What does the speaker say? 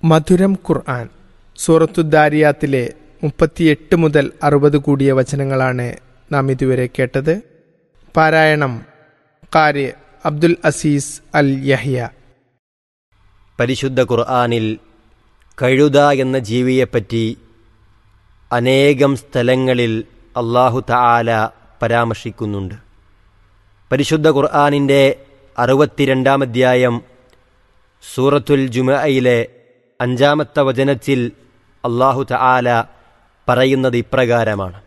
മധുരം ഖുർആൻ സൂറത്തുദ്ദാരിയാത്തിലെ മുപ്പത്തിയെട്ട് മുതൽ അറുപത് കൂടിയ വചനങ്ങളാണ് നാം ഇതുവരെ കേട്ടത് പാരായണം കാര് അബ്ദുൽ അസീസ് അൽ യഹ്യ പരിശുദ്ധ ഖുർആനിൽ കഴുത എന്ന ജീവിയെപ്പറ്റി അനേകം സ്ഥലങ്ങളിൽ അള്ളാഹു തആല പരാമർശിക്കുന്നുണ്ട് പരിശുദ്ധ ഖുർആനിൻ്റെ അറുപത്തിരണ്ടാം അധ്യായം സൂറത്തുൽ ജുമയിലെ അഞ്ചാമത്തെ വചനത്തിൽ അള്ളാഹു തആല പറയുന്നത് ഇപ്രകാരമാണ്